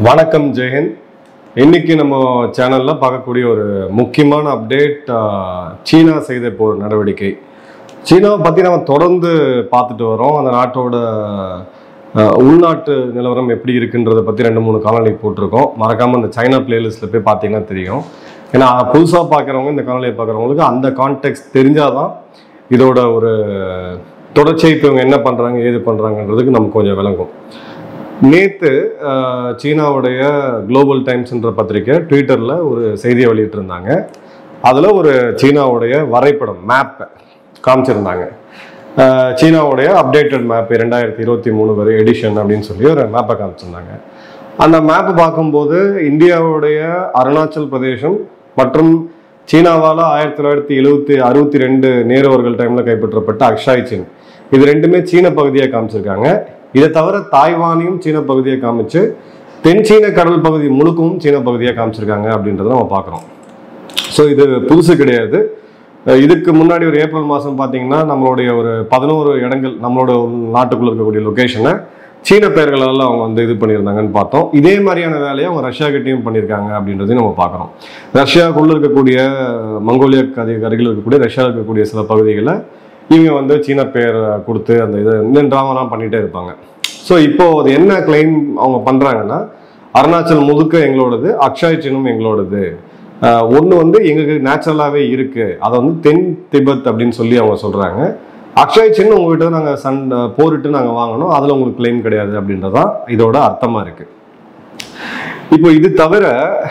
வணக்கம் ஜெயஹிந்த் இன்னைக்கு நம்ம சேனல்ல பார்க்கக்கூடிய ஒரு முக்கியமான அப்டேட் சீனா செய்த போர் நடவடிக்கை சீனாவை பத்தி நம்ம தொடர்ந்து பார்த்துட்டு வரோம் அந்த நாட்டோட அஹ், உள்நாட்டு நிலவரம் எப்படி இருக்குன்றதை பத்தி ரெண்டு மூணு காணொலி போட்டிருக்கோம் மறக்காம இந்த சைனா பிளேலிஸ்ட்ல போய் பார்த்தீங்கன்னா தெரியும் ஏன்னா புதுசா பார்க்குறவங்க இந்த காணொலியை பார்க்குறவங்களுக்கு அந்த கான்டெக்ட் தெரிஞ்சாதான் இதோட ஒரு தொடர்ச்சியை இப்போ இவங்க என்ன பண்றாங்க ஏது பண்றாங்கன்றதுக்கு நமக்கு கொஞ்சம் விளங்கும் நேத்து அஹ், சீனாவுடைய குளோபல் டைம்ஸ்ன்ற பத்திரிக்கை ட்விட்டர்ல ஒரு செய்தியை வெளியிட்டிருந்தாங்க அதுல ஒரு சீனாவுடைய வரைபடம் மேப் காமிச்சிருந்தாங்க அஹ், சீனாவுடைய அப்டேட்டட் மேப் ரெண்டாயிரத்தி இருபத்தி மூணு வரை எடிஷன் அப்படின்னு சொல்லி ஒரு மேப்பை காமிச்சிருந்தாங்க அந்த மேப் பார்க்கும்போது இந்தியாவுடைய அருணாச்சல் பிரதேசம் மற்றும் சீனாவால் ஆயிரத்தி தொள்ளாயிரத்தி எழுவத்தி அறுபத்தி ரெண்டு நேரு அவர்கள் டைம்ல கைப்பற்றப்பட்ட அக்ஷாய் சீன் இது ரெண்டுமே சீன பகுதியை காமிச்சிருக்காங்க இதை தவிர தாய்வானையும் சீன பகுதியை காமிச்சு தென் சீன கடல் பகுதி முழுக்கவும் சீன பகுதியை காமிச்சிருக்காங்க அப்படின்றத நம்ம பார்க்குறோம் ஸோ இது புதுசு கிடையாது அஹ் இதுக்கு முன்னாடி ஒரு ஏப்ரல் மாதம் பார்த்தீங்கன்னா நம்மளுடைய ஒரு பதினோரு இடங்கள் நம்மளோட நாட்டுக்குள்ள இருக்கக்கூடிய லொக்கேஷனை சீன பெயர்களால் அவங்க வந்து இது பண்ணியிருந்தாங்கன்னு பார்த்தோம் இதே மாதிரியான வேலையை அவங்க ரஷ்யா கிட்டேயும் பண்ணியிருக்காங்க அப்படின்றதையும் நம்ம பார்க்குறோம் ரஷ்யாவுக்குள்ள இருக்கக்கூடிய மங்கோலியா கதை அருகில் இருக்கக்கூடிய ரஷ்யாவில் இருக்கக்கூடிய சில பகுதிகளை இவங்க வந்து சீன பெயர் கொடுத்து அந்த இதை இந்த ட்ராமாலாம் பண்ணிகிட்டே இருப்பாங்க ஸோ இப்போ அது என்ன கிளைம் அவங்க பண்ணுறாங்கன்னா அருணாச்சல் முழுக்க எங்களோடது அக்ஷாய் சின்னம் எங்களோடது ஒன்று வந்து எங்களுக்கு நேச்சுரலாகவே இருக்கு அதை வந்து தென் திபெத் அப்படின்னு சொல்லி அவங்க சொல்றாங்க அக்ஷய் சின்ன உங்ககிட்ட நாங்கள் சன் போரிட்டு நாங்கள் வாங்கணும் அதில் உங்களுக்கு கிளைம் கிடையாது அப்படின்றதான் இதோட அர்த்தமா இருக்கு இப்போ இது தவிர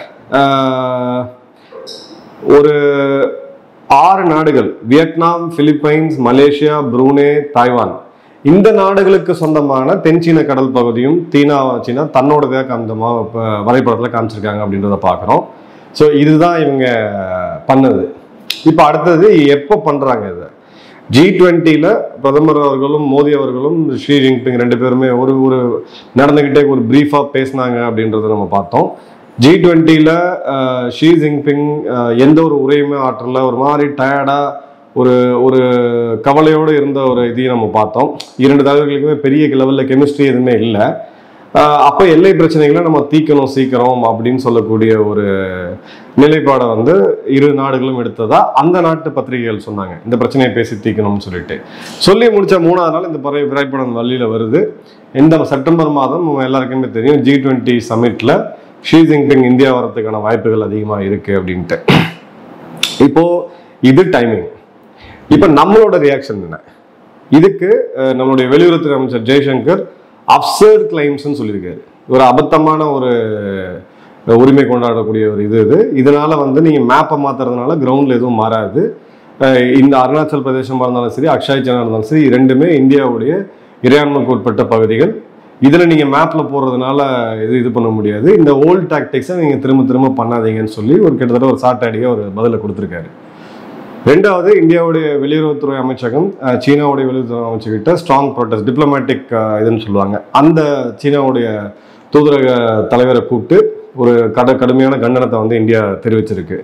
ஆஹ், ஒரு ஆறு நாடுகள் Vietnam Philippines Malaysia Brunei Taiwan இந்த நாடுகளுக்கு சொந்தமான தென்சீன கடல் பகுதியும் தீனா சீனா தன்னோடதே அந்த மா- ப- வரைபடத்துல காமிச்சிருக்காங்க அப்படின்றத பார்க்குறோம் ஸோ இதுதான் இவங்க பண்ணது இப்போ அடுத்தது எப்போ பண்றாங்க இதை ஜி டுவெண்ட்டியில் பிரதமர் அவர்களும் மோடி அவர்களும் ஷி ஜின்பிங் ரெண்டு பேருமே ஒரு ஒரு நடந்துக்கிட்டே ஒரு ப்ரீஃபாக பேசினாங்க அப்படின்றத நம்ம பார்த்தோம் ஜி டுவெண்ட்டியில் ஷி ஜின்பிங் அஹ், எந்த ஒரு உரையுமே ஆற்றல ஒரு மாதிரி டயர்டாக ஒரு ஒரு கவலையோடு இருந்த ஒரு இதையும் நம்ம பார்த்தோம் இரண்டு தலைவர்களுக்குமே பெரிய லெவலில் கெமிஸ்ட்ரி எதுவுமே இல்லை அப்போ எல்லை பிரச்சனைகளை நம்ம தீக்கணும் சீக்கிரம் அப்படின்னு சொல்லக்கூடிய ஒரு நிலைப்பாடை வந்து இரு நாடுகளும் எடுத்ததா அந்த நாட்டு பத்திரிகைகள் சொன்னாங்க இந்த பிரச்சனையை பேசி தீக்கணும்னு சொல்லிட்டு சொல்லி முடிச்ச மூணாவது நாள் இந்த பறை திரைப்படம் வழியில வருது இந்த செப்டம்பர் மாதம் நம்ம எல்லாருக்குமே தெரியும் ஜி டுவெண்ட்டி சமிட்ல ஷி ஜின்பிங் இந்தியா வரதுக்கான வாய்ப்புகள் அதிகமாக இருக்கு அப்படின்ட்டு இப்போ இது டைமிங் இப்போ நம்மளோட ரியாக்ஷன் என்ன இதுக்கு அஹ், நம்மளுடைய வெளியுறவுத்துறை அமைச்சர் ஜெய்சங்கர் அப்சர்ட் கிளைம்ஸ்னு சொல்லியிருக்காரு ஒரு அபத்தமான ஒரு அஹ், உரிமை கொண்டாடக்கூடிய ஒரு இது இது இதனால வந்து நீங்க மேப்பை மாத்துறதுனால கிரவுண்ட்ல எதுவும் மாறாது அஹ், இந்த அருணாச்சல் பிரதேசமா இருந்தாலும் சரி அக்ஷய் சீனா இருந்தாலும் சரி ரெண்டுமே இந்தியாவுடைய இறையாண்மைக்கு உட்பட்ட பகுதிகள் இதுல நீங்க மேப்ல போடுறதுனால இது இது பண்ண முடியாது இந்த ஓல்ட் டாக்டிக்ஸை நீங்க திரும்ப திரும்ப பண்ணாதீங்கன்னு சொல்லி ஒரு கிட்டத்தட்ட ஒரு சாட்டாடியா ஒரு பதிலை கொடுத்துருக்காரு ரெண்டாவது இந்தியாவுடைய வெளியுறவுத்துறை அமைச்சகம் அஹ், சீனாவுடைய வெளியுறவுத்துறை அமைச்சர்கிட்ட ஸ்ட்ராங் ப்ரொட்டஸ்ட் டிப்ளமேட்டிக் இதுன்னு சொல்லுவாங்க அந்த சீனாவுடைய தூதரக தலைவரை கூப்பிட்டு ஒரு கட கடுமையான கண்டனத்தை வந்து இந்தியா தெரிவிச்சிருக்கு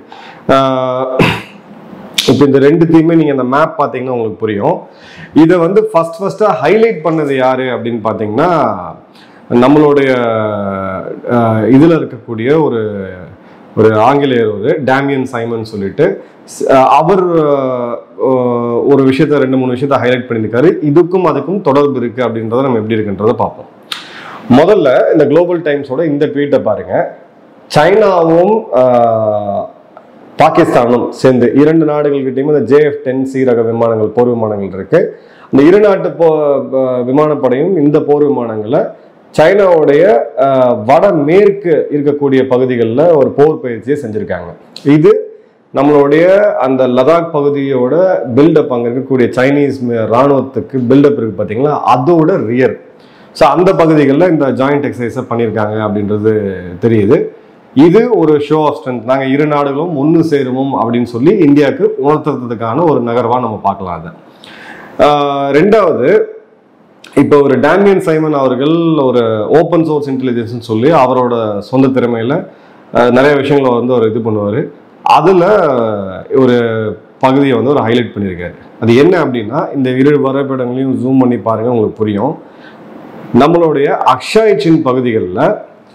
இப்போ இந்த ரெண்டுத்தையுமே நீங்கள் அந்த மேப் பார்த்தீங்கன்னா உங்களுக்கு புரியும் இதை வந்து ஃபர்ஸ்ட் ஃபர்ஸ்ட்டாக ஹைலைட் பண்ணது யாரு அப்படின்னு பார்த்தீங்கன்னா நம்மளுடைய இதில் இருக்கக்கூடிய ஒரு ஒரு ஆங்கிலேயர் ஒரு டேமியன் சைமன் சொல்லிட்டு ஸ்- அஹ் அவர் அஹ், ஒரு விஷயத்த ரெண்டு மூணு விஷயத்த ஹைலைட் பண்ணியிருக்காரு இதுக்கும் அதுக்கும் தொடர்பு இருக்கு அப்படின்றத நம்ம எப்படி இருக்குன்றத பார்ப்போம் முதல்ல இந்த குளோபல் டைம்ஸோட இந்த ட்வீட்டை பாருங்க சைனாவும் ஆஹ், பாகிஸ்தானும் சேர்ந்து இரண்டு நாடுகள்கிட்டயும் இந்த ஜேஎஃப் டென் சி ரக விமானங்கள் போர் விமானங்கள் இருக்கு இந்த இரு நாட்டு போ ப- விமானப்படையும் இந்த போர் விமானங்களை சைனாவுடைய ஆஹ், வடமேற்கு இருக்கக்கூடிய பகுதிகளில் ஒரு போர் பயிற்சியை செஞ்சிருக்காங்க இது நம்மளுடைய அந்த லடாக் பகுதியோட பில்டப் அங்கே இருக்கக்கூடிய சைனீஸ் ம- ராணுவத்துக்கு பில்டப் இருக்கு பார்த்தீங்களா அதோட ரியர் ஸோ அந்த பகுதிகளில் இந்த ஜாயிண்ட் எக்ஸசைஸை பண்ணியிருக்காங்க அப்படின்றது தெரியுது இது ஒரு ஷோ ஆஃப் ஸ்ட்ரென்த் நாங்கள் இரு நாடுகளும் ஒன்று சேருவோம் அப்படின்னு சொல்லி இந்தியாவுக்கு உணர்த்துறதுக்கான ஒரு நகர்வா நம்ம பார்க்கலாம் அதை ஆஹ் ரெண்டாவது இப்போ ஒரு டேமியன் சைமன் அவர்கள் ஒரு ஓப்பன் சோர்ஸ் இன்டெலிஜென்ஸ்னு சொல்லி அவரோட சொந்த திறமையில ஆஹ் நிறைய விஷயங்களை வந்து அவர் இது பண்ணுவார் அதில் ஒரு பகுதியை வந்து ஒரு ஹைலைட் பண்ணியிருக்காரு அது என்ன அப்படின்னா இந்த இரு வரைபடங்களையும் ஜூம் பண்ணி பாருங்க உங்களுக்கு புரியும் நம்மளுடைய அக்ஷாய் சின் பகுதிகளில்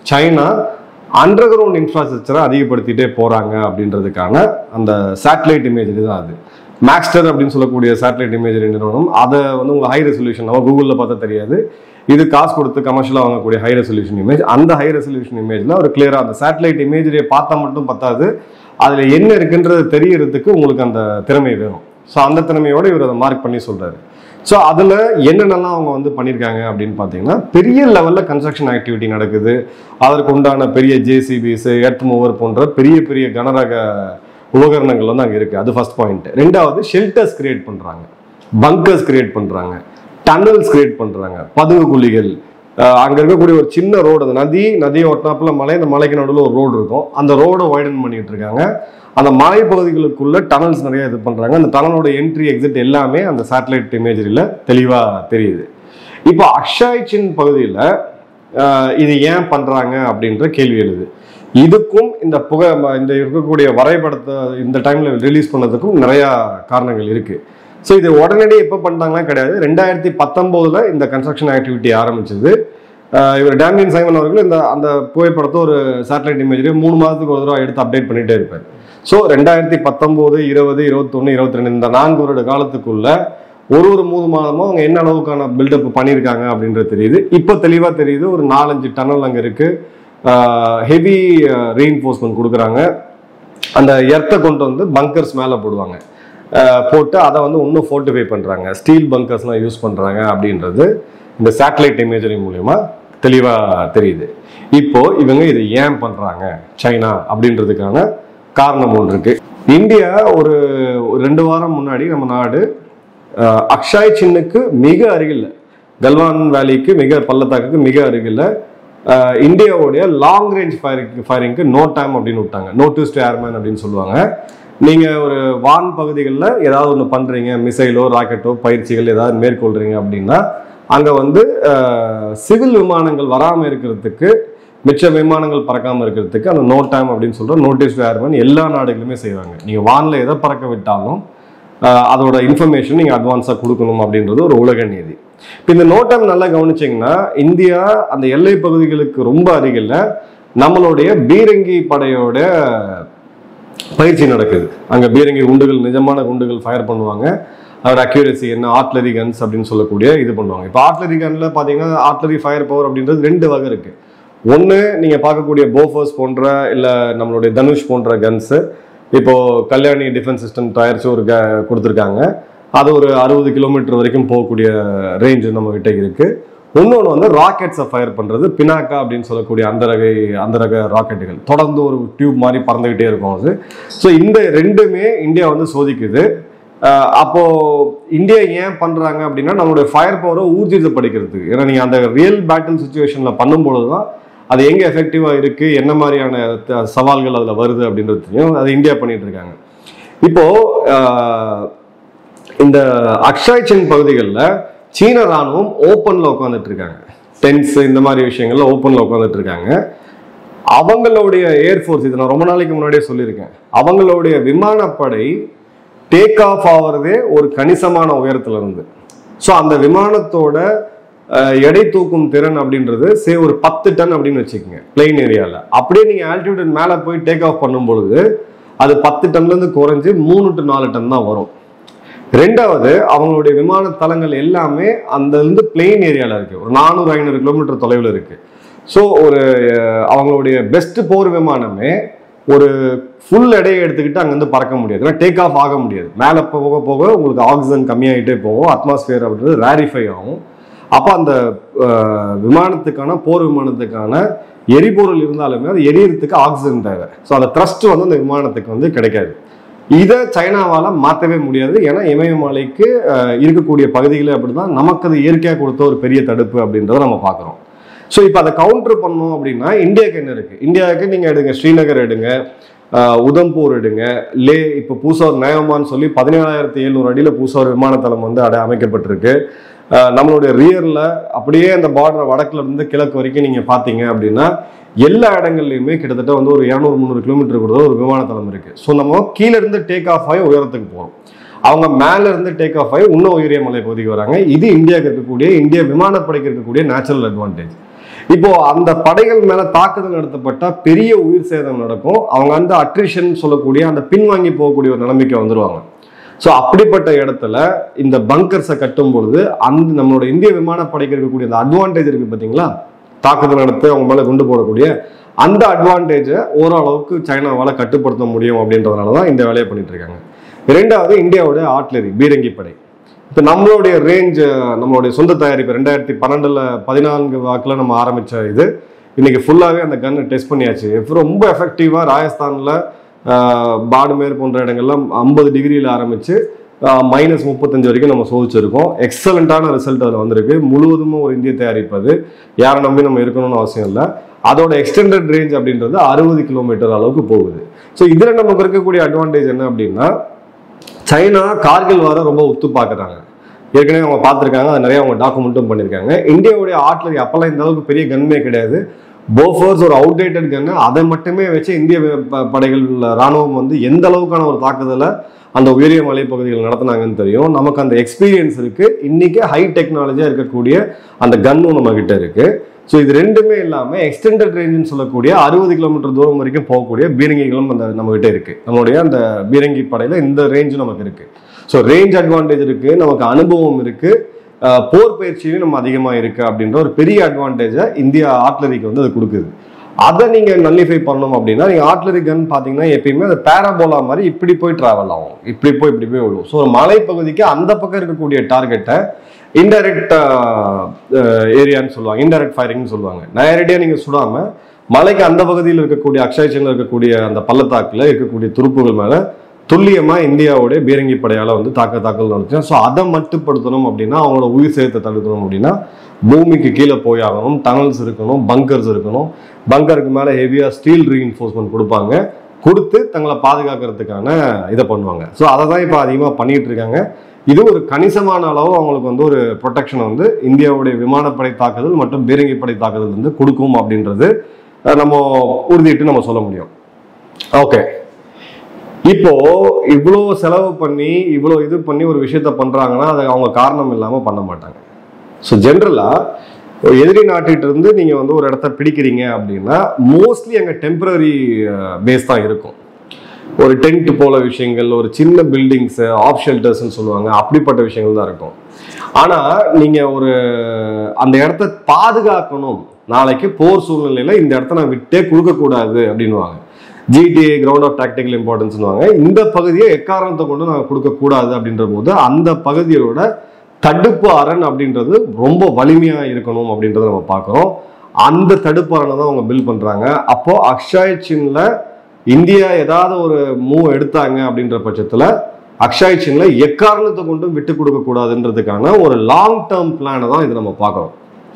சைனா அண்டர் கிரவுண்ட் இன்ஃப்ராஸ்ட்ரக்சரை அதிகப்படுத்திட்டே போறாங்க அப்படின்றதுக்கான அந்த சேட்டலைட் இமேஜரி தான் அது மேக்ஸ்டர் அப்படின்னு சொல்லக்கூடிய சேட்டலைட் இமேஜரி நிறுவனம் அதை வந்து உங்களுக்கு ஹை ரெசல்யூஷன் நம்ம கூகுளில் பார்த்தா தெரியாது இது காசு கொடுத்து கமர்ஷியலாக வாங்கக்கூடிய ஹை ரெசல்யூஷன் இமேஜ் அந்த ஹை ரெசல்யூஷன் இமேஜில் ஒரு கிளியராக அந்த சேட்டலைட் இமேஜரியை பார்த்தா மட்டும் பத்தாது அதில் என்ன இருக்குன்றது தெரியறதுக்கு உங்களுக்கு அந்த திறமை வேணும் ஸோ அந்த திறமையோட இவர் அதை மார்க் பண்ணி சொல்றாரு ஸோ அதில் என்னென்னலாம் அவங்க வந்து பண்ணியிருக்காங்க அப்படின்னு பார்த்தீங்கன்னா பெரிய லெவலில் கன்ஸ்ட்ரக்ஷன் ஆக்டிவிட்டி நடக்குது அதற்கு உண்டான பெரிய ஜேசிபிஸ் எர்த் மூவர் போன்ற பெரிய பெரிய கனரக உபகரணங்கள் வந்து அங்கே இருக்குது அது ஃபர்ஸ்ட் பாயிண்ட் ரெண்டாவது ஷெல்டர்ஸ் கிரியேட் பண்ணுறாங்க பங்கர்ஸ் கிரியேட் பண்ணுறாங்க டனல்ஸ் கிரியேட் பண்ணுறாங்க பதுங்கு குழிகள் அஹ் அங்க இருக்கக்கூடிய ஒரு சின்ன ரோடு அந்த நதி நதியை ஒட்டினாப்புல மலை அந்த மலைக்கு நடுவில் ஒரு ரோடு இருக்கும் அந்த ரோடை வைடன் பண்ணிட்டு இருக்காங்க அந்த மலைப்பகுதிகளுக்குள்ள டனல்ஸ் நிறைய இது பண்றாங்க அந்த டனலோட என்ட்ரி எக்ஸிட் எல்லாமே அந்த சேட்டலைட் இமேஜரியில தெளிவா தெரியுது இப்போ அக்ஷாய் சின் பகுதியில் இது ஏன் பண்றாங்க அப்படின்ற கேள்வி எழுது இதுக்கும் இந்த புகை ம- இந்த இருக்கக்கூடிய வரைபடத்தை இந்த டைம்ல ரிலீஸ் பண்ணதுக்கும் நிறைய காரணங்கள் இருக்கு ஸோ இது உடனடி எப்போ பண்ணிட்டாங்கன்னா கிடையாது ரெண்டாயிரத்தி பத்தொம்போதுல இந்த கன்ஸ்ட்ரக்ஷன் ஆக்டிவிட்டி ஆரம்பிச்சது ஆஹ் இவர் டேமியன் சைமன் அவர்கள் இந்த அந்த புகைப்படத்தை ஒரு சேட்டலைட் இமேஜரி மூணு மாதத்துக்கு ஒரு தடவை எடுத்து அப்டேட் பண்ணிட்டே இருப்பார் ஸோ ரெண்டாயிரத்தி பத்தொம்போது இருபது இருபத்தொன்று இருபத்தி ரெண்டு இந்த நான்கு வருட காலத்துக்குள்ள ஒரு ஒரு மூணு மாதமும் அவங்க என்ன அளவுக்கான பில்டப் பண்ணியிருக்காங்க அப்படின்றது தெரியுது இப்போ தெளிவாக தெரியுது ஒரு நாலஞ்சு டனல் அங்கே இருக்கு ஹெவி ரீஇன்ஃபோர்ஸ்மெண்ட் கொடுக்குறாங்க அந்த எர்த்தை கொண்டு வந்து பங்கர்ஸ் மேலே போடுவாங்க அஹ் போட்டு அதை வந்து இன்னும் ஃபோர்ட்டிஃபை பண்ணுறாங்க ஸ்டீல் பங்கர்ஸ்லாம் யூஸ் பண்ணுறாங்க அப்படின்றது இந்த சேட்டலைட் இமேஜரி மூலயமா தெளிவாக தெரியுது இப்போ இவங்க இதை ஏன் பண்ணுறாங்க சைனா அப்படின்றதுக்கான காரணம் ஒன்று இருக்கு இந்தியா ஒரு ஒரு ரெண்டு வாரம் முன்னாடி நம்ம நாடு அஹ், அக்ஷாய் சின்னுக்கு மிக அருகில் கல்வான் வேலிக்கு மிக பள்ளத்தாக்குக்கு மிக அருகில் அஹ், இந்தியாவுடைய லாங் ரேஞ்ச் ஃபயரிங் ஃபயரிங்க்கு நோ டைம் அப்படின்னு விட்டாங்க நோட்டீஸ் டு ஏர்மேன் அப்படின்னு சொல்லுவாங்க நீங்க ஒரு வான் பகுதிகளில் ஏதாவது ஒன்று பண்றீங்க மிசைலோ ராக்கெட்டோ பயிற்சிகள் ஏதாவது மேற்கொள்றீங்க அப்படின்னா அங்க வந்து சிவில் விமானங்கள் வராம இருக்கிறதுக்கு மிச்ச விமானங்கள் பறக்காம இருக்கிறதுக்கு அந்த நோ டைம் அப்படின்னு சொல்ற நோட்டீஸ் டு ஏர்மேன் எல்லா நாடுகளுமே செய்வாங்க நீங்க வான்ல எதை பறக்க விட்டாலும் ஆஹ் அதோட இன்ஃபர்மேஷன் நீங்கள் அட்வான்ஸாக கொடுக்கணும் அப்படின்றது ஒரு உலக நீதி இப்போ இந்த நோட்டம் நல்லா கவனிச்சிங்கன்னா இந்தியா அந்த எல்லை பகுதிகளுக்கு ரொம்ப அருகில் நம்மளுடைய பீரங்கி படையோட பயிற்சி நடக்குது அங்கே பீரங்கி குண்டுகள் நிஜமான குண்டுகள் ஃபயர் பண்ணுவாங்க அதோட அக்யூரசி என்ன ஆர்ட்லரி கன்ஸ் அப்படின்னு சொல்லக்கூடிய இது பண்ணுவாங்க இப்போ ஆர்ட்லரி கன்ல பார்த்தீங்கன்னா ஆர்ட்லரி ஃபயர் பவர் அப்படின்றது ரெண்டு வகை இருக்கு ஒன்று நீங்கள் பார்க்கக்கூடிய போஃபர்ஸ் போன்ற இல்லை நம்மளுடைய தனுஷ் போன்ற கன்ஸு இப்போ கல்யாணி டிஃபென்ஸ் சிஸ்டம் தயாரிச்சு ஒரு க கொடுத்துருக்காங்க அது ஒரு அறுபது கிலோமீட்டர் வரைக்கும் போகக்கூடிய ரேஞ்ச் நம்ம கிட்ட இருக்கு இன்னொன்று வந்து ராக்கெட்ஸை ஃபயர் பண்ணுறது பினாக்கா அப்படின்னு சொல்லக்கூடிய அந்த ரகை அந்த ரக ராக்கெட்டுகள் தொடர்ந்து ஒரு டியூப் மாதிரி பறந்துகிட்டே இருக்கும் அது ஸோ இந்த ரெண்டுமே இந்தியா வந்து சோதிக்குது அஹ் அப்போ இந்தியா ஏன் பண்றாங்க அப்படின்னா நம்மளுடைய ஃபயர் பவரை ஊர்ஜிதப்படுத்துறதுக்கு ஏன்னா நீங்க அந்த ரியல் பேட்டில் சுச்சுவேஷன்ல பண்ணும்பொழுது தான் அது எங்க எஃபெக்டிவா இருக்கு என்ன மாதிரியான த- சவால்கள் அதுல வருது அப்படின்றது தெரியும் அது இந்தியா பண்ணிட்டு இருக்காங்க இப்போ அஹ், இந்த அக்ஷாய் சென் பகுதிகளில் சீன ராணுவம் ஓப்பன்ல உட்காந்துட்டு இருக்காங்க டென்ஸ் இந்த மாதிரி விஷயங்கள்ல ஓப்பன்ல உட்காந்துட்டு இருக்காங்க அவங்களுடைய ஏர்ஃபோர்ஸ் இது நான் ரொம்ப நாளைக்கு முன்னாடியே சொல்லியிருக்கேன் அவங்களுடைய விமானப்படை டேக் ஆஃப் ஆகிறதே ஒரு கணிசமான உயரத்துல இருந்து ஸோ அந்த விமானத்தோட அஹ், எடை தூக்கும் திறன் அப்படின்றது சே ஒரு பத்து டன் அப்படின்னு வச்சுக்கோங்க பிளெயின் ஏரியாவில் அப்படியே நீங்கள் ஆல்டிடியூட் மேலே போய் டேக் ஆஃப் பண்ணும் பொழுது அது பத்து டன்லேருந்து குறைஞ்சு மூணு டு நாலு டன் தான் வரும் ரெண்டாவது அவங்களுடைய விமான தளங்கள் எல்லாமே அந்த இருந்து பிளெயின் ஏரியால இருக்கு ஒரு நானூறு ஐநூறு கிலோமீட்டர் தொலைவில் இருக்கு ஸோ ஒரு அஹ், அவங்களுடைய பெஸ்ட் போர் விமானமே ஒரு ஃபுல் எடையை எடுத்துக்கிட்டு அங்கேருந்து பறக்க முடியாது ஏன்னா டேக் ஆஃப் ஆக முடியாது மேலே போக போக உங்களுக்கு ஆக்சிஜன் கம்மியாகிட்டே போகும் அட்மாஸ்பியர் அப்படின்றது ரேரிஃபை ஆகும் அப்போ அந்த அஹ், விமானத்துக்கான போர் விமானத்துக்கான எரிபொருள் இருந்தாலுமே அது எரியறதுக்கு ஆக்சிஜன் தேவை ஸோ அந்த த்ரஸ்ட் வந்து அந்த விமானத்துக்கு வந்து கிடைக்காது இதை சைனாவால மாற்றவே முடியாது ஏன்னா இமயமலைக்கு அஹ், இருக்கக்கூடிய பகுதிகளே அப்படிதான் நமக்கு அது இயற்கையாக கொடுத்த ஒரு பெரிய தடுப்பு அப்படின்றத நம்ம பார்க்குறோம் ஸோ இப்போ அதை கவுண்டர் பண்ணோம் அப்படின்னா இந்தியாவுக்கு என்ன இருக்கு இந்தியாவுக்கு நீங்க எடுங்க ஸ்ரீநகர் எடுங்க அஹ், உதம்பூர் எடுங்க லே இப்போ புதுசாக ஒரு நயமான்னு சொல்லி பதினேழாயிரத்தி எழுநூறு அடியில் புதுசாக ஒரு விமானத்தளம் வந்து அடை அமைக்கப்பட்டிருக்கு அஹ், நம்மளுடைய ரியர்ல அப்படியே அந்த பார்டர் வடக்குல இருந்து கிழக்கு வரைக்கும் நீங்க பாத்தீங்க அப்படின்னா எல்லா இடங்கள்லையுமே கிட்டத்தட்ட வந்து ஒரு இரநூறு முந்நூறு கிலோமீட்டர் கூட ஒரு விமானத்தளம் இருக்கு ஸோ நம்ம கீழ இருந்து டேக் ஆஃப் ஆகி உயரத்துக்கு போகிறோம் அவங்க மேல இருந்து டேக் ஆஃப் ஆகி இன்னும் உயரிய மலை பகுதிக்கு வராங்க இது இந்தியாவுக்கு இருக்கக்கூடிய இந்திய விமானப்படைக்கு இருக்கக்கூடிய நேச்சுரல் அட்வான்டேஜ் இப்போ அந்த படைகள் மேல தாக்குதல் நடத்தப்பட்டா பெரிய உயிர் சேதம் நடக்கும் அவங்க வந்து அட்ரிஷன் சொல்லக்கூடிய அந்த பின்வாங்கி போகக்கூடிய ஒரு நிலைமைக்கு வந்துருவாங்க ஸோ அப்படிப்பட்ட இடத்துல இந்த பங்கர்ஸை கட்டும் பொழுது அந்த நம்மளோட இந்திய விமானப்படைக்கு இருக்கக்கூடிய அந்த அட்வான்டேஜ் இருக்கு பார்த்தீங்களா தாக்குதல் நடத்தி அவங்க மேலே குண்டு போடக்கூடிய அந்த அட்வான்டேஜை ஓரளவுக்கு சைனாவால் கட்டுப்படுத்த முடியும் அப்படின்றதுனால தான் இந்த வேலையை பண்ணிட்டு இருக்காங்க இரண்டாவது இந்தியாவோட ஆர்ட்லரி பீரங்கி படை இப்போ நம்மளுடைய ரேஞ்ச் நம்மளுடைய சொந்த தயாரிப்பு ரெண்டாயிரத்தி பன்னெண்டுல பதினான்கு வாக்கில் நம்ம ஆரம்பிச்ச இது இன்னைக்கு ஃபுல்லாகவே அந்த கன்னை டெஸ்ட் பண்ணியாச்சு ரொம்ப எஃபெக்டிவாக ராஜஸ்தானில் பாடுமேர் போன்ற இடங்கள்லாம் ஐம்பது டிகிரியில் ஆரம்பிச்சு மைனஸ் முப்பத்தஞ்சு வரைக்கும் நம்ம சோதிச்சிருக்கோம் எக்ஸலண்ட்டான ரிசல்ட் அதில் வந்திருக்கு முழுவதும் ஒரு இந்திய தயாரிப்பு அது யாரை நம்பி நம்ம இருக்கணும்னு அவசியம் இல்லை அதோட எக்ஸ்டெண்டட் ரேஞ்ச் அப்படின்றது அறுபது கிலோமீட்டர் அளவுக்கு போகுது ஸோ இதில் நமக்கு இருக்கக்கூடிய அட்வான்டேஜ் என்ன அப்படின்னா சைனா கார்கில் வார ரொம்ப உத்து பார்க்குறாங்க ஏற்கனவே அவங்க பார்த்துருக்காங்க அது நிறைய அவங்க டாக்குமெண்ட்டும் பண்ணியிருக்காங்க இந்தியாவுடைய ஆட்லரி அப்பெல்லாம் இந்த அளவுக்கு பெரிய கன்மே கிடையாது போஃபோர்ஸ் ஒரு அவுடேட்டட் கன்னு அதை மட்டுமே வச்சு இந்திய ப- படைகள் ராணுவம் வந்து எந்த அளவுக்கான ஒரு தாக்குதலை அந்த உயரிய மலைப்பகுதிகள் நடத்துனாங்கன்னு தெரியும் நமக்கு அந்த எக்ஸ்பீரியன்ஸ் இருக்கு இன்னைக்கு ஹை டெக்னாலஜியா இருக்கக்கூடிய அந்த கன்னும் நம்ம கிட்ட இருக்கு ஸோ இது ரெண்டுமே இல்லாமல் எக்ஸ்டெண்டட் ரேஞ்சுன்னு சொல்லக்கூடிய அறுபது கிலோமீட்டர் தூரம் வரைக்கும் போகக்கூடிய பீரங்கிகளும் அந்த நம்ம கிட்ட இருக்கு நம்மளுடைய அந்த பீரங்கி படையில இந்த ரேஞ்சும் நமக்கு இருக்கு ஸோ ரேஞ்ச் அட்வான்டேஜ் இருக்கு நமக்கு அனுபவம் இருக்கு அஹ் போர் பயிற்சியும் நம்ம அதிகமாக இருக்கு அப்படின்ற ஒரு பெரிய அட்வான்டேஜை இந்தியா ஆர்ட்லரிக்கு வந்து அது கொடுக்குது அதை நீங்க நல்லிஃபை பண்ணணும் அப்படின்னா நீங்க ஆர்ட்லரி கன் பாத்தீங்கன்னா எப்பயுமே அது பேராபோலா மாதிரி இப்படி போய் டிராவல் ஆகும் இப்படி போய் இப்படி போய் விழும் ஸோ ஒரு மலைப்பகுதிக்கு அந்த பக்கம் இருக்கக்கூடிய டார்கெட்டை இன்டைரக்ட் ஏரியான்னு சொல்லுவாங்க இன்டைரக்ட் ஃபயரிங்னு சொல்லுவாங்க நேரடியாக நீங்க சுடாம மலைக்கு அந்த பகுதியில் இருக்கக்கூடிய அக்ஷய் சென்ல இருக்கக்கூடிய அந்த பள்ளத்தாக்குல இருக்கக்கூடிய துருப்புகள் மேல துல்லியமா இந்தியாவுடைய பீரங்கி படையால வந்து தாக்க தாக்கல் நடத்தியும் ஸோ அதை மட்டுப்படுத்தணும் அப்படின்னா அவங்களோட உயிர் சேதத்தை தடுக்கணும் அப்படின்னா பூமிக்கு கீழே போய் ஆகணும் டனல்ஸ் இருக்கணும் பங்கர்ஸ் இருக்கணும் பங்கருக்கு மேல ஹெவியா ஸ்டீல் ரீஇன்ஃபோர்ஸ்மெண்ட் கொடுப்பாங்க கொடுத்து தங்களை பாதுகாக்கிறதுக்கான இதை பண்ணுவாங்க ஸோ அதை தான் இப்போ அதிகமாக பண்ணிட்டு இருக்காங்க இது ஒரு கணிசமான அளவு அவங்களுக்கு வந்து ஒரு ப்ரொடெக்ஷன் வந்து இந்தியாவுடைய விமானப்படை தாக்குதல் மற்றும் பீரங்கி படை தாக்குதல் வந்து கொடுக்கும் அப்படின்றது அஹ், நம்ம உறுதிட்டு நம்ம சொல்ல முடியும் ஓகே இப்போ இவ்வளோ செலவு பண்ணி இவ்வளோ இது பண்ணி ஒரு விஷயத்த பண்றாங்கன்னா அதை அவங்க காரணம் இல்லாம பண்ண மாட்டாங்க ஸோ ஜென்ரலா எதிரி நாட்டிட்ட இருந்து நீங்க வந்து ஒரு இடத்த பிடிக்கிறீங்க அப்படின்னா மோஸ்ட்லி அங்க டெம்பரரி பேஸ் தான் இருக்கும் ஒரு டென்ட் போல விஷயங்கள் ஒரு சின்ன பில்டிங்ஸ் ஆஃப் ஷெல்டர்ஸ்னு சொல்லுவாங்க அப்படிப்பட்ட விஷயங்கள் தான் இருக்கும் ஆனா நீங்க ஒரு அந்த இடத்த பாதுகாக்கணும் நாளைக்கு போர் சூழ்நிலையில இந்த இடத்த நான் விட்டே கொடுக்க கூடாது அப்படின்னுவாங்க ஜிடிஏ கிரவுண்ட் ஆஃப் டாக்டிக்கல் இம்பார்ட்டன்ஸ்னுவாங்க இந்த பகுதியை எக்காரணத்தை கொண்டு நான் கொடுக்க கூடாது அப்படின்ற போது அந்த பகுதியோட தடுப்பு அரண் அப்படின்றது ரொம்ப வலிமையா இருக்கணும் அப்படின்றத நம்ம பார்க்குறோம் அந்த தடுப்பு அரணை தான் அவங்க பில் பண்றாங்க அப்போ அக்ஷய் சின்ல இந்தியா ஏதாவது ஒரு மூவ் எடுத்தாங்க அப்படின்ற பட்சத்துல அக்ஷய் சின்ல எக்காரணத்தை கொண்டும் விட்டு கொடுக்க கூடாதுன்றதுக்கான ஒரு லாங் டேர்ம் பிளானை தான் இது நம்ம பார்க்குறோம்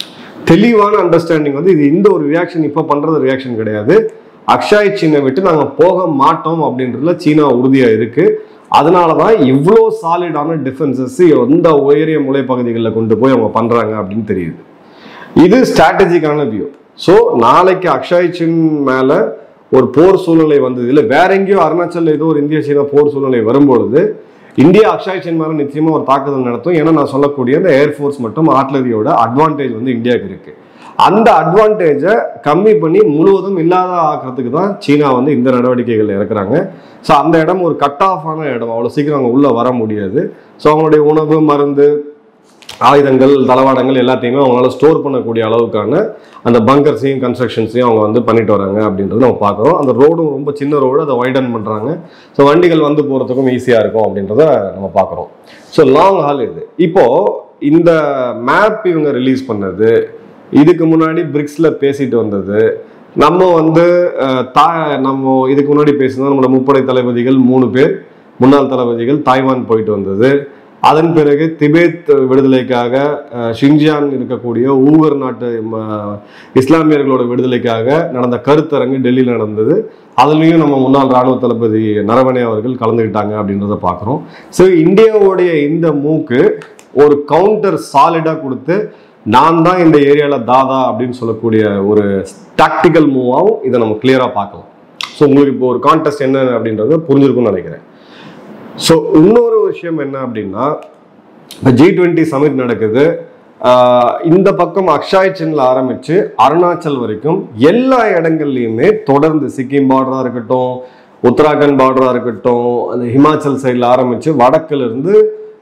தெளிவான அண்டர்ஸ்டாண்டிங் வந்து இது இந்த ஒரு ரியாக்ஷன் இப்போ பண்றது ரியாக்ஷன் கிடையாது அக்ஷய் சீனை விட்டு நாங்க போக மாட்டோம் அப்படின்றதுல சீனா உறுதியா இருக்கு அதனால தான் இவ்வளோ சாலிடான டிஃபென்சஸ் எந்த உயரிய முளைப்பகுதிகளில் கொண்டு போய் அவங்க பண்றாங்க அப்படின்னு தெரியுது இது ஸ்ட்ராட்டஜிக்கான வியூ ஸோ நாளைக்கு அக்ஷய் சின் மேல ஒரு போர் சூழ்நிலை வந்தது இல்லை வேற எங்கேயோ அருணாச்சல் ஏதோ ஒரு இந்திய சீனா போர் சூழ்நிலை வரும்பொழுது இந்தியா அக்ஷய் சின் மேல நிச்சயமா ஒரு தாக்குதல் நடத்தும் ஏன்னா நான் சொல்லக்கூடிய அந்த ஏர்ஃபோர்ஸ் மற்றும் ஆர்ட்லரியோட அட்வான்டேஜ் வந்து இந்தியாவுக்கு இருக்கு அந்த அட்வான்டேஜை கம்மி பண்ணி முழுவதும் இல்லாத ஆக்குறதுக்கு தான் சீனா வந்து இந்த நடவடிக்கைகள் இறக்குறாங்க ஸோ அந்த இடம் ஒரு கட் ஆஃப் ஆன இடம் அவ்வளோ சீக்கிரம் அவங்க உள்ள வர முடியாது ஸோ அவங்களுடைய உணவு மருந்து ஆயுதங்கள் தளவாடங்கள் எல்லாத்தையுமே அவங்களால ஸ்டோர் பண்ணக்கூடிய அளவுக்கான அந்த பங்கர்ஸையும் கன்ஸ்ட்ரக்ஷன்ஸையும் அவங்க வந்து பண்ணிட்டு வராங்க அப்படின்றது நம்ம பார்க்குறோம் அந்த ரோடும் ரொம்ப சின்ன ரோடு அதை வைடன் பண்ணுறாங்க ஸோ வண்டிகள் வந்து போகிறதுக்கும் ஈஸியாக இருக்கும் அப்படின்றத நம்ம பார்க்குறோம் ஸோ லாங் ஹால் இது இப்போ இந்த மேப் இவங்க ரிலீஸ் பண்ணது இதுக்கு முன்னாடி பிரிக்ஸில் பேசிட்டு வந்தது நம்ம வந்து அஹ், தா நம்ம இதுக்கு முன்னாடி பேசினது நம்மளோட முப்படை தளபதிகள் மூணு பேர் முன்னாள் தளபதிகள் தாய்வான் போயிட்டு வந்தது அதன் பிறகு திபேத் விடுதலைக்காக அஹ், ஷின்ஜியாங் இருக்கக்கூடிய ஊகர் நாட்டு ம- இஸ்லாமியர்களோட விடுதலைக்காக நடந்த கருத்தரங்கு டெல்லியில் நடந்தது அதுலேயும் நம்ம முன்னாள் ராணுவ தளபதி நரவணே அவர்கள் கலந்துக்கிட்டாங்க அப்படின்றத பார்க்குறோம் ஸோ இந்தியாவுடைய இந்த மூக்கு ஒரு கவுண்டர் சாலிடாக கொடுத்து நான் தான் இந்த ஏரியாவில் தாதா அப்படின்னு சொல்லக்கூடிய ஒரு டாக்டிக்கல் மூவாகவும் இதை நம்ம கிளியராக பார்க்கலாம் ஸோ உங்களுக்கு இப்போ ஒரு கான்டெஸ்ட் என்ன அப்படின்றத புரிஞ்சிருக்கும்னு நினைக்கிறேன் ஸோ இன்னொரு விஷயம் என்ன அப்படின்னா இப்போ ஜி டுவெண்ட்டி சமிட் நடக்குது ஆஹ் இந்த பக்கம் அக்ஷாய் சின்ல ஆரம்பிச்சு அருணாச்சல் வரைக்கும் எல்லா இடங்கள்லையுமே தொடர்ந்து சிக்கிம் பார்டரா இருக்கட்டும் உத்தராகண்ட் பார்டரா இருக்கட்டும் அந்த ஹிமாச்சல் சைடில் ஆரம்பிச்சு வடக்குல இருந்து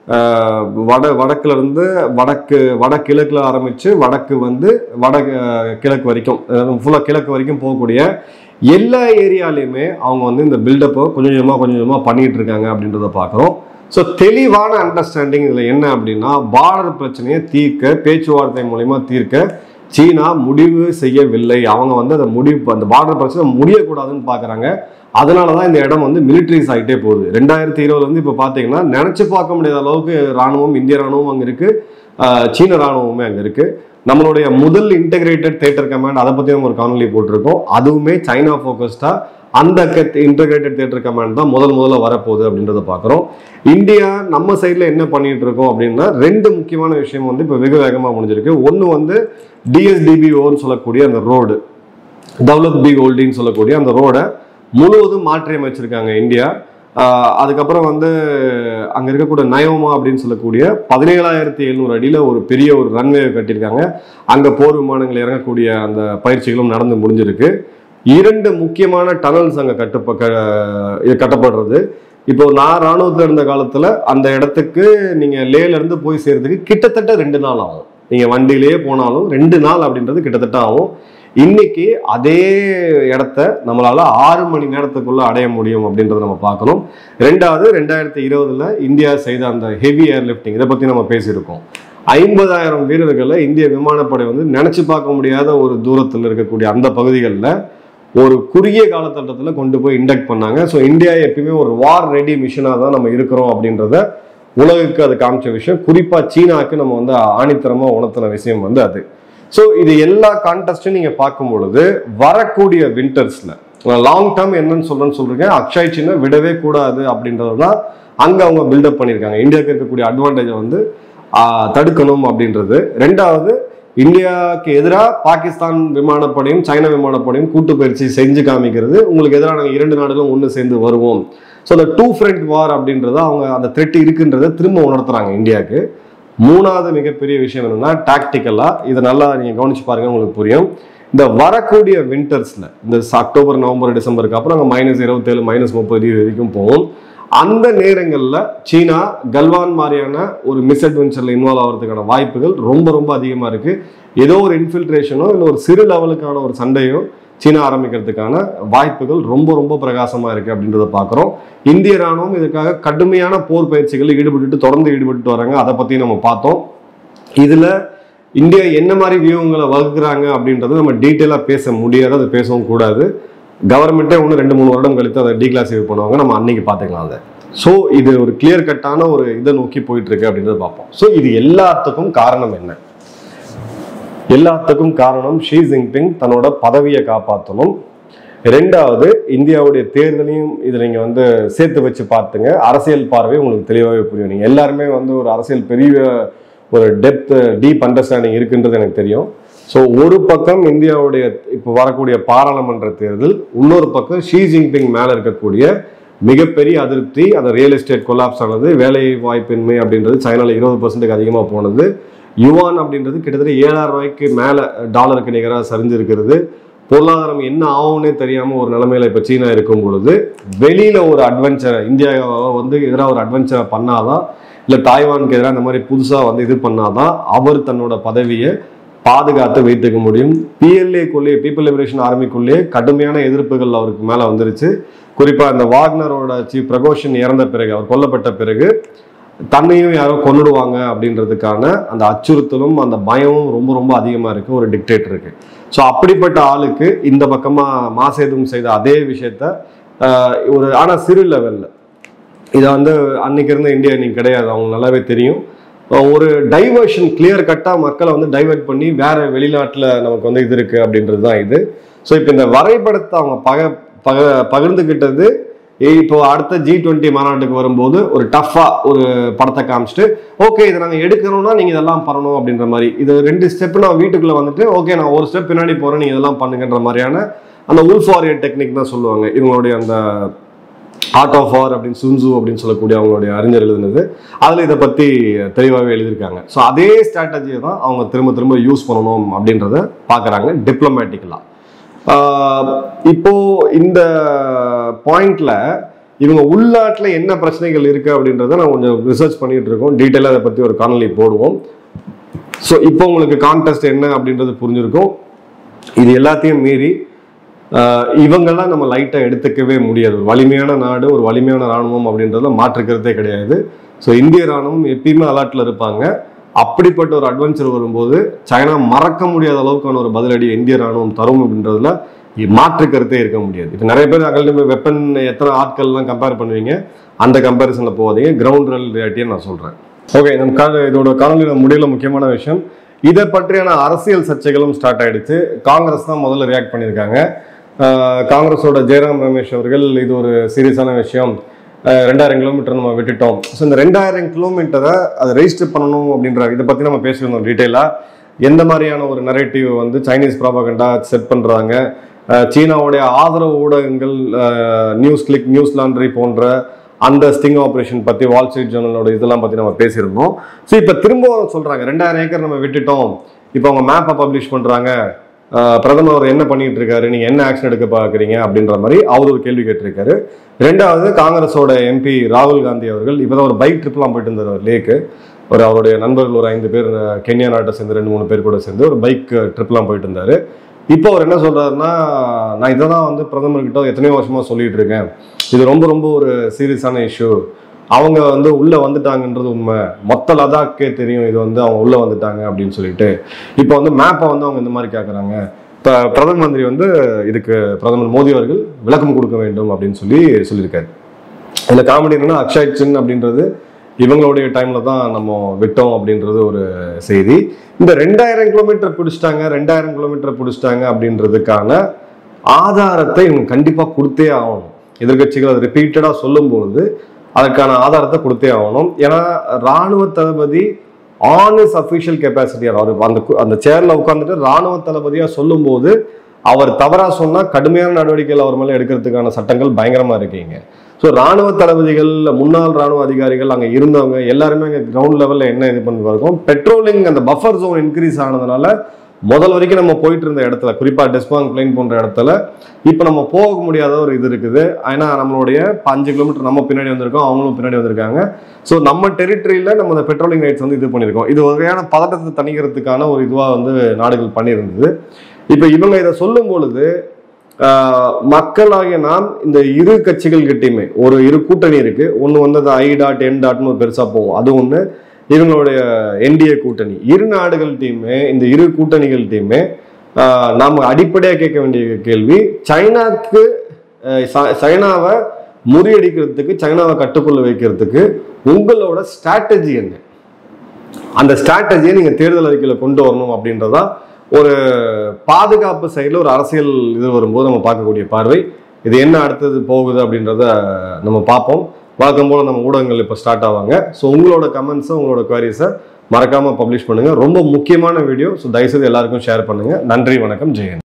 ஆஹ் வட வடக்குல இருந்து வடக்கு வடகிழக்குல ஆரம்பிச்சு வடக்கு வந்து வட அஹ், கிழக்கு வரைக்கும் ஃபுல்லாக கிழக்கு வரைக்கும் போகக்கூடிய எல்லா ஏரியாலையுமே அவங்க வந்து இந்த பில்டப்பை கொஞ்சம் கொஞ்சமாக கொஞ்சம் கொஞ்சமாக பண்ணிட்டு இருக்காங்க அப்படின்றத பார்க்குறோம் ஸோ தெளிவான அண்டர்ஸ்டாண்டிங் இதில் என்ன அப்படின்னா பார்டர் பிரச்சனையை தீர்க்க பேச்சுவார்த்தை மூலயமா தீர்க்க சீனா முடிவு செய்யவில்லை அவங்க வந்து அதை முடிவு அந்த பார்டர் பிரச்சனை முடியக்கூடாதுன்னு பார்க்குறாங்க அதனால தான் இந்த இடம் வந்து மிலிட்ரிஸ் ஆகிட்டே போகுது ரெண்டாயிரத்தி இருபதுல இருந்து இப்போ பார்த்தீங்கன்னா நினச்சி பார்க்க முடியாத அளவுக்கு ராணுவம் இந்திய ராணுவம் அங்கே இருக்கு ஆஹ் சீன ராணுவமே அங்கே இருக்கு நம்மளுடைய முதல் இன்டகிரேட்டட் தேட்டர் கமாண்ட் அதை பற்றி நம்ம ஒரு காணொலி போட்டிருக்கோம் அதுவுமே சைனா ஃபோக்கஸ்டா அந்த இன்டகிரேட்டட் தேட்டர் கமாண்ட் தான் முதல் முதல்ல வரப்போகுது அப்படின்றத பார்க்குறோம் இந்தியா நம்ம சைடில் என்ன பண்ணிட்டு இருக்கோம் அப்படின்னா ரெண்டு முக்கியமான விஷயம் வந்து இப்போ வெகு வேகமாக முடிஞ்சிருக்கு ஒன்று வந்து டிஎஸ்டிபிஓன்னு சொல்லக்கூடிய அந்த ரோடு டெவலப் பி ஓல்டின்னு சொல்லக்கூடிய அந்த ரோடை முழுவதும் மாற்றி அமைச்சிருக்காங்க இந்தியா ஆஹ் அதுக்கப்புறம் வந்து அங்க இருக்கக்கூடிய நயோமா அப்படின்னு சொல்லக்கூடிய பதினேழாயிரத்தி எழுநூறு அடியில ஒரு பெரிய ஒரு ரன்வே கட்டியிருக்காங்க அங்க போர் விமானங்கள் இறங்கக்கூடிய அந்த பயிற்சிகளும் நடந்து முடிஞ்சிருக்கு இரண்டு முக்கியமான டனல்ஸ் அங்க கட்டுப்ப க- இது கட்டப்படுறது இப்போ நான் ராணுவத்துல இருந்த காலத்துல அந்த இடத்துக்கு நீங்க லேல இருந்து போய் சேர்றதுக்கு கிட்டத்தட்ட ரெண்டு நாள் ஆகும் நீங்க வண்டியிலேயே போனாலும் ரெண்டு நாள் அப்படின்றது கிட்டத்தட்ட ஆகும் இன்னைக்கு அதே இடத்த நம்மளால ஆறு மணி நேரத்துக்குள்ள அடைய முடியும் அப்படின்றத நம்ம பார்க்கணும் ரெண்டாவது ரெண்டாயிரத்தி இருபதுல இந்தியா செய்த அந்த ஹெவி ஏர் லிஃப்டிங் இதை பத்தி நம்ம பேசியிருக்கோம் ஐம்பதாயிரம் வீரர்களை இந்திய விமானப்படை வந்து நினைச்சு பார்க்க முடியாத ஒரு தூரத்தில் இருக்கக்கூடிய அந்த பகுதிகளில் ஒரு குறுகிய காலகட்டத்தில் கொண்டு போய் இண்டக்ட் பண்ணாங்க ஸோ இந்தியா எப்பயுமே ஒரு வார் ரெடி மிஷனாக தான் நம்ம இருக்கிறோம் அப்படின்றத உலகுக்கு அது காமிச்ச விஷயம் குறிப்பாக சீனாக்கு நம்ம வந்து ஆணித்தரமாக உணர்த்தின விஷயம் வந்து அது ஸோ இது எல்லா கான்டெஸ்ட்டும் நீங்கள் பார்க்கும் பொழுது வரக்கூடிய வின்டர்ஸில் லாங் டேர்ம் என்னன்னு சொல்றேன்னு சொல்றேன் அக்ஷய் சின்ன விடவே கூடாது அப்படின்றது தான் அங்கே அவங்க பில்டப் பண்ணியிருக்காங்க இந்தியாவுக்கு இருக்கக்கூடிய அட்வான்டேஜை வந்து ஆஹ், தடுக்கணும் அப்படின்றது ரெண்டாவது இந்தியாவுக்கு எதிராக பாகிஸ்தான் விமானப்படையும் சைனா விமானப்படையும் கூட்டு பயிற்சி செஞ்சு காமிக்கிறது உங்களுக்கு எதிராக நாங்கள் இரண்டு நாடுகளும் ஒன்று சேர்ந்து வருவோம் ஸோ அந்த டூ ஃப்ரண்ட் வார் அப்படின்றத அவங்க அந்த த்ரெட் இருக்குன்றத திரும்ப உணர்த்துறாங்க இந்தியாவுக்கு மூணாவது மிகப்பெரிய விஷயம் என்னன்னா டாக்டிக்கலா இதை நல்லா நீங்க கவனிச்சு பாருங்க உங்களுக்கு புரியும் இந்த வரக்கூடிய வின்டர்ஸ்ல இந்த அக்டோபர் நவம்பர் டிசம்பருக்கு அப்புறம் அங்கே மைனஸ் இருபத்தேழு மைனஸ் முப்பது டிகிரி வரைக்கும் போகும் அந்த நேரங்கள்ல சீனா கல்வான் மாதிரியான ஒரு மிஸ்அட்வென்ச்சர்ல இன்வால்வ் ஆகிறதுக்கான வாய்ப்புகள் ரொம்ப ரொம்ப அதிகமா இருக்கு ஏதோ ஒரு இன்ஃபில்ட்ரேஷனோ இல்லை ஒரு சிறு லெவலுக்கான ஒரு சண்டையோ சீனா ஆரம்பிக்கிறதுக்கான வாய்ப்புகள் ரொம்ப ரொம்ப பிரகாசமா இருக்கு அப்படின்றத பார்க்குறோம் இந்திய ராணுவம் இதுக்காக கடுமையான போர் பயிற்சிகளில் ஈடுபட்டுட்டு தொடர்ந்து ஈடுபட்டு வராங்க அதை பத்தி நம்ம பார்த்தோம் இதுல இந்தியா என்ன மாதிரி வியூகங்களை வகுக்கிறாங்க அப்படின்றது நம்ம டீட்டெயிலாக பேச முடியாது அது பேசவும் கூடாது கவர்மெண்ட்டே ஒன்று ரெண்டு மூணு வருடம் கழித்து அதை டீக்ளாசிஃபை பண்ணுவாங்க நம்ம அன்னைக்கு பார்த்துக்கலாம் அதை ஸோ இது ஒரு கிளியர் கட்டான ஒரு இதை நோக்கி போயிட்டு இருக்கு அப்படின்றத பார்ப்போம் ஸோ இது எல்லாத்துக்கும் காரணம் என்ன எல்லாத்துக்கும் காரணம் ஷீ ஜின்பிங் தன்னோட பதவியை காப்பாற்றணும் ரெண்டாவது இந்தியாவுடைய தேர்தலையும் இதில் நீங்கள் வந்து சேர்த்து வச்சு பார்த்துங்க அரசியல் பார்வை உங்களுக்கு தெளிவாகவே புரியும் நீங்கள் எல்லாருமே வந்து ஒரு அரசியல் பெரிய ஒரு டெப்த் டீப் அண்டர்ஸ்டாண்டிங் இருக்குன்றது எனக்கு தெரியும் ஸோ ஒரு பக்கம் இந்தியாவுடைய இப்போ வரக்கூடிய பாராளுமன்ற தேர்தல் இன்னொரு பக்கம் ஷீ ஜின்பிங் மேலே இருக்கக்கூடிய மிகப்பெரிய அதிருப்தி அந்த ரியல் எஸ்டேட் கொலாப்ஸ் ஆனது வேலை வாய்ப்பின்மை அப்படின்றது சைனால இருபது பர்சன்ட்டுக்கு அதிகமாக போனது யுவான் அப்படின்றது கிட்டத்தட்ட ஏழாயிரம் ரூபாய்க்கு மேலே டாலருக்கு நிகராக சரிஞ்சிருக்கிறது பொருளாதாரம் என்ன ஆகும்னே தெரியாம ஒரு நிலைமையில இப்ப சீனா இருக்கும் பொழுது வெளியில ஒரு அட்வென்ச்சர் இந்தியாவை வந்து எதிராக ஒரு அட்வென்ச்சரை பண்ணாதான் இல்ல தாய்வானுக்கு எதிராக இந்த மாதிரி புதுசா வந்து இது பண்ணாதான் அவர் தன்னோட பதவியை பாதுகாத்து வைத்துக்க முடியும் பிஎல்ஏக்குள்ளேயே பீப்புள் லிபரேஷன் ஆர்மிக்குள்ளேயே கடுமையான எதிர்ப்புகள் அவருக்கு மேல வந்துருச்சு குறிப்பா இந்த வாக்னரோட சீஃப் பிரகோஷன் இறந்த பிறகு அவர் கொல்லப்பட்ட பிறகு தன்னையும் யாரோ கொன்னுடுவாங்க அப்படின்றதுக்கான அந்த அச்சுறுத்தலும் அந்த பயமும் ரொம்ப ரொம்ப அதிகமா இருக்கு ஒரு டிக்டேட்டருக்கு ஸோ அப்படிப்பட்ட ஆளுக்கு இந்த பக்கமா மாசேதும் செய்த அதே விஷயத்த ஆஹ், ஒரு ஆனா சிறு லெவல்ல இதை வந்து அன்னைக்கு இருந்த இந்தியா இன்னைக்கு கிடையாது அவங்க நல்லாவே தெரியும் அஹ் ஒரு டைவர்ஷன் கிளியர் கட்டா மக்களை வந்து டைவர்ட் பண்ணி வேற வெளிநாட்டுல நமக்கு வந்து இது இருக்கு அப்படின்றது தான் இது ஸோ இப்போ இந்த வரைபடத்தை அவங்க பக பக பகிர்ந்துக்கிட்டது ஏய், இப்போ அடுத்த ஜி டுவெண்ட்டி மாநாட்டுக்கு வரும்போது ஒரு டஃபா ஒரு படத்தை காமிச்சிட்டு ஓகே இதை நாங்கள் எடுக்கணும்னா நீங்கள் இதெல்லாம் பண்ணணும் அப்படின்ற மாதிரி இது ரெண்டு ஸ்டெப் நான் வீட்டுக்குள்ள வந்துட்டு ஓகே நான் ஒரு ஸ்டெப் பின்னாடி போறேன் நீங்கள் இதெல்லாம் பண்ணுங்கன்ற மாதிரியான அந்த உல்ஃப் வாரியர் டெக்னிக் தான் சொல்லுவாங்க இவங்களுடைய அந்த ஆர்ட் ஆஃப் வார் அப்படின்னு சுன்சு அப்படின்னு சொல்லக்கூடிய அவங்களுடைய அறிஞர் எழுதுனது அதில் இதை பற்றி தெளிவாகவே எழுதியிருக்காங்க ஸோ அதே ஸ்ட்ராட்டஜியை தான் அவங்க திரும்ப திரும்ப யூஸ் பண்ணணும் அப்படின்றத பார்க்குறாங்க டிப்ளமேட்டிக்கலாக இப்போ இந்த பாயிண்ட்ல இவங்க உள்நாட்டில் என்ன பிரச்சனைகள் இருக்கு அப்படின்றத நான் கொஞ்சம் ரிசர்ச் பண்ணிட்டு இருக்கோம் டீட்டெயிலாக அதை பற்றி ஒரு காணொலி போடுவோம் ஸோ இப்போ உங்களுக்கு கான்டெஸ்ட் என்ன அப்படின்றது புரிஞ்சிருக்கும் இது எல்லாத்தையும் மீறி ஆஹ், இவங்கெல்லாம் நம்ம லைட்டாக எடுத்துக்கவே முடியாது ஒரு வலிமையான நாடு ஒரு வலிமையான ராணுவம் அப்படின்றதுல மாற்றுக்கிறதே கிடையாது ஸோ இந்திய ராணுவம் எப்பயுமே அலர்ட்ல இருப்பாங்க அப்படிப்பட்ட ஒரு அட்வென்ச்சர் வரும்போது சைனா மறக்க முடியாத அளவுக்கான ஒரு பதிலடி இந்திய ராணுவம் தரும் அப்படின்றதுல மாற்று கருத்தே இருக்க முடியாது இப்போ நிறைய பேர் அகல்ட்டு வெப்பன் எத்தனை ஆட்கள்லாம் கம்பேர் பண்ணுவீங்க அந்த கம்பேரிசனில் போகாதீங்க கிரவுண்ட் ரல் ரியாலிட்டியை நான் சொல்கிறேன் ஓகே நம்ம கா இதோட காணொலியோட முடியல முக்கியமான விஷயம் இதை பற்றியான அரசியல் சர்ச்சைகளும் ஸ்டார்ட் ஆயிடுச்சு காங்கிரஸ் தான் முதல்ல ரியாக்ட் பண்ணியிருக்காங்க ஆஹ் காங்கிரஸோட ஜெயராம் ரமேஷ் அவர்கள் இது ஒரு சீரியஸான விஷயம் ஆஹ் ரெண்டாயிரம் கிலோமீட்டர் நம்ம விட்டுட்டோம் ஸோ இந்த ரெண்டாயிரம் கிலோமீட்டரை அதை ரெஜிஸ்டர் பண்ணணும் அப்படின்ற இதை பற்றி நம்ம பேசியிருந்தோம் டீட்டெயிலாக எந்த மாதிரியான ஒரு நரேட்டிவ் வந்து சைனீஸ் ப்ராபகண்டா செட் பண்ணுறாங்க சீனாவுடைய ஆதரவு ஊடகங்கள் நியூஸ் கிளிக் நியூஸ் லாண்ட்ரி போன்ற அந்த ஸ்டிங் ஆப்ரேஷன் பற்றி வால் ஸ்ட்ரீட் ஜேர்னலோட இதெல்லாம் பற்றி நம்ம பேசியிருந்தோம் ஸோ இப்போ திரும்ப சொல்கிறாங்க ரெண்டாயிரம் ஏக்கர் நம்ம விட்டுட்டோம் இப்போ அவங்க மேப்பை பப்ளிஷ் பண்ணுறாங்க பிரதமர் அவர் என்ன பண்ணிட்டு இருக்காரு நீங்க என்ன ஆக்ஷன் எடுக்க பார்க்குறீங்க அப்படின்ற மாதிரி அவர் ஒரு கேள்வி கேட்டிருக்காரு ரெண்டாவது காங்கிரஸோட எம்பி ராகுல் காந்தி அவர்கள் இப்போதான் ஒரு பைக் ட்ரிப்லாம் போயிட்டு இருந்தார் அவர் லேக்கு ஒரு அவருடைய நண்பர்கள் ஒரு ஐந்து பேர் அஹ், கென்யா நாட்டை சேர்ந்து ரெண்டு மூணு பேர் கூட சேர்ந்து ஒரு பைக் ட்ரிப்லாம் போயிட்டு இருந்தாரு இப்போ அவர் என்ன சொல்றாருன்னா நான் இதை தான் வந்து பிரதமர்கிட்ட எத்தனையோ வருஷமா சொல்லிட்டு இருக்கேன் இது ரொம்ப ரொம்ப ஒரு சீரியஸான இஷ்யூ அவங்க வந்து உள்ள வந்துட்டாங்கன்றது உண்மை மொத்த லதாக்கே தெரியும் இது வந்து அவங்க உள்ள வந்துட்டாங்க அப்படின்னு சொல்லிட்டு இப்போ வந்து மேப்பை வந்து அவங்க இந்த மாதிரி கேட்குறாங்க இப்போ பிரதம மந்திரி வந்து இதுக்கு பிரதமர் மோடி அவர்கள் விளக்கம் கொடுக்க வேண்டும் அப்படின்னு சொல்லி சொல்லியிருக்காரு இந்த காமெடி என்னன்னா அக்ஷய் சின் அப்படின்றது இவங்களுடைய டைம்ல தான் நம்ம விட்டோம் அப்படின்றது ஒரு செய்தி இந்த ரெண்டாயிரம் கிலோமீட்டர் பிடிச்சிட்டாங்க ரெண்டாயிரம் கிலோமீட்டர் பிடிச்சிட்டாங்க அப்படின்றதுக்கான ஆதாரத்தை இவங்க கண்டிப்பா கொடுத்தே ஆகணும் எதிர்கட்சிகள் அதை ரிப்பீட்டடா சொல்லும்பொழுது அதற்கான ஆதாரத்தை கொடுத்தே ஆகணும் ஏன்னா ராணுவ தளபதி ஆன் இஸ் அஃபிஷியல் கெப்பாசிட்டியார் அவர் அந்த கு- அந்த சேர்ல உட்கார்ந்துட்டு ராணுவ தளபதியா சொல்லும்போது அவர் தவறா சொன்னா கடுமையான நடவடிக்கைகள் அவர் மேல எடுக்கிறதுக்கான சட்டங்கள் பயங்கரமா இருக்கீங்க ஸோ ராணுவ தளபதிகள் முன்னாள் ராணுவ அதிகாரிகள் அங்க இருந்தவங்க எல்லாருமே அங்க கிரவுண்ட் லெவல்ல என்ன இது பண்ணி இருக்கோம் பெட்ரோலிங் அந்த பஃபர் ஜோன் இன்க்ரீஸ் ஆனதுனால முதல் வரைக்கும் நம்ம போயிட்டு இருந்த இடத்துல குறிப்பா டெஸ்பாங் பிளைன் போன்ற இடத்துல இப்போ நம்ம போக முடியாத ஒரு இது இருக்குது ஏன்னா நம்மளுடைய இப்ப அஞ்சு கிலோமீட்டர் நம்ம பின்னாடி வந்திருக்கோம் அவங்களும் பின்னாடி வந்திருக்காங்க ஸோ நம்ம டெரிட்டரியில நம்ம இந்த பெட்ரோலிங் ரைட்ஸ் வந்து இது பண்ணியிருக்கோம் இது ஒரு வகையான பதட்டத்தை தணிக்கிறதுக்கான ஒரு இதுவாக வந்து நாடுகள் பண்ணியிருந்தது இப்போ இவங்க இதை சொல்லும் பொழுது ஆஹ், மக்களாகிய நாம் இந்த இரு கட்சிகள் கிட்டயுமே ஒரு இரு கூட்டணி இருக்கு ஒன்று வந்து அந்த ஐ டாட் என் டாட்னு ஒரு பெருசா போகும் அது ஒன்று இவங்களுடைய என்டிஏ கூட்டணி இரு நாடுகள்கிட்டயுமே இந்த இரு கூட்டணிகள்கிட்டயுமே ஆஹ், நாம அடிப்படையா கேட்க வேண்டிய கேள்வி சைனாக்கு ஆஹ், ச- சைனாவை முறியடிக்கிறதுக்கு சைனாவை கட்டுக்குள்ள வைக்கிறதுக்கு உங்களோட ஸ்ட்ராட்டஜி என்ன அந்த ஸ்ட்ராட்டஜியை நீங்க தேர்தல் அறிக்கையில கொண்டு வரணும் அப்படின்றதா ஒரு பாதுகாப்பு சைடில் ஒரு அரசியல் இது வரும்போது நம்ம பார்க்கக்கூடிய பார்வை இது என்ன அடுத்தது போகுது அப்படின்றத நம்ம பார்ப்போம் வழக்கம் போல நம்ம ஊடகங்கள் இப்போ ஸ்டார்ட் ஆவாங்க ஸோ உங்களோட கமெண்ட்ஸை உங்களோட குவாரிஸை மறக்காம பப்ளிஷ் பண்ணுங்க ரொம்ப முக்கியமான வீடியோ ஸோ தயவுசெய்து எல்லாருக்கும் ஷேர் பண்ணுங்க நன்றி வணக்கம் ஜெயன்